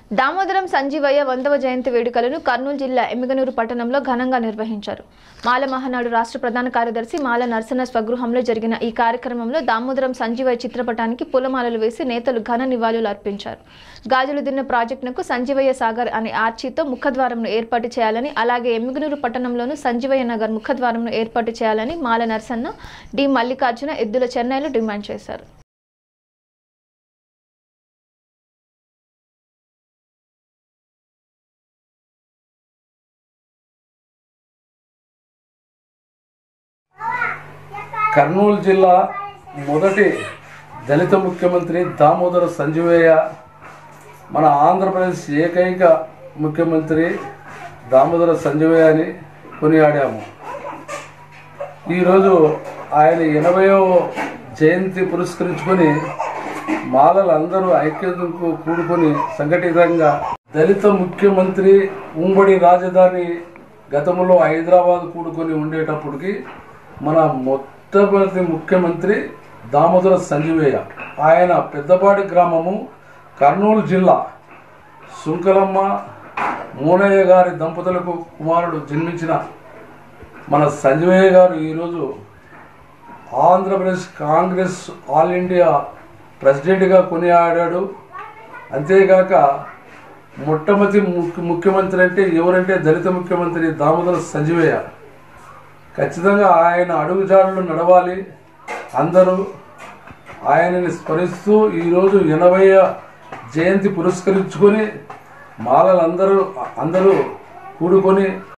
దామోదరం సంజీవయ్య వందవ జయంతి వేడుకలను కర్నూలు జిల్లా ఎమ్మిగనూరు పట్టణంలో ఘనంగా నిర్వహించారు మాల మహానాడు రాష్ట్ర ప్రధాన కార్యదర్శి మాల నరసన్న స్వగృహంలో జరిగిన ఈ కార్యక్రమంలో దామోదరం సంజీవయ్య చిత్రపటానికి పూలమాలలు వేసి నేతలు ఘన నివాళులు అర్పించారు గాజులు దిన్న ప్రాజెక్టునకు సంజీవయ్య సాగర్ అనే ఆర్చీతో ముఖద్వారంను ఏర్పాటు చేయాలని అలాగే ఎమ్మిగనూరు పట్టణంలోనూ సంజీవయ్య నగర్ ముఖద్వారంను ఏర్పాటు చేయాలని మాల నరసన్న డి మల్లికార్జున ఎద్దుల చెన్నైలో డిమాండ్ చేశారు కర్నూలు జిల్లా మొదటి దళిత ముఖ్యమంత్రి దామోదర సంజీవయ్య మన ఆంధ్రప్రదేశ్ ఏకైక ముఖ్యమంత్రి దామోదర సంజీవయ్య అని కొనియాడాము ఈరోజు ఆయన ఎనభైవ జయంతి పురస్కరించుకొని మాలలందరూ ఐక్యతకు కూడుకొని సంఘటితంగా దళిత ముఖ్యమంత్రి ఉమ్మడి రాజధాని గతంలో హైదరాబాద్ కూడుకొని ఉండేటప్పటికి మన మొట్టమొదటి ముఖ్యమంత్రి దామోదర సంజీవయ్య ఆయన పెద్దపాటి గ్రామము కర్నూలు జిల్లా సుంకలమ్మ మూనయ్య గారి దంపతులకు కుమారుడు జన్మించిన మన సంజీవయ్య గారు ఈరోజు ఆంధ్రప్రదేశ్ కాంగ్రెస్ ఆల్ ఇండియా ప్రెసిడెంట్గా కొనియాడాడు అంతేగాక మొట్టమొదటి ముఖ్య ముఖ్యమంత్రి అంటే ఎవరంటే దళిత ముఖ్యమంత్రి దామోదర సంజీవయ్య ఖచ్చితంగా ఆయన అడుగుజాడలు నడవాలి అందరూ ఆయనని స్మరిస్తూ ఈరోజు ఎనభై జయంతి పురస్కరించుకొని మాలలందరూ అందరూ కూడుకొని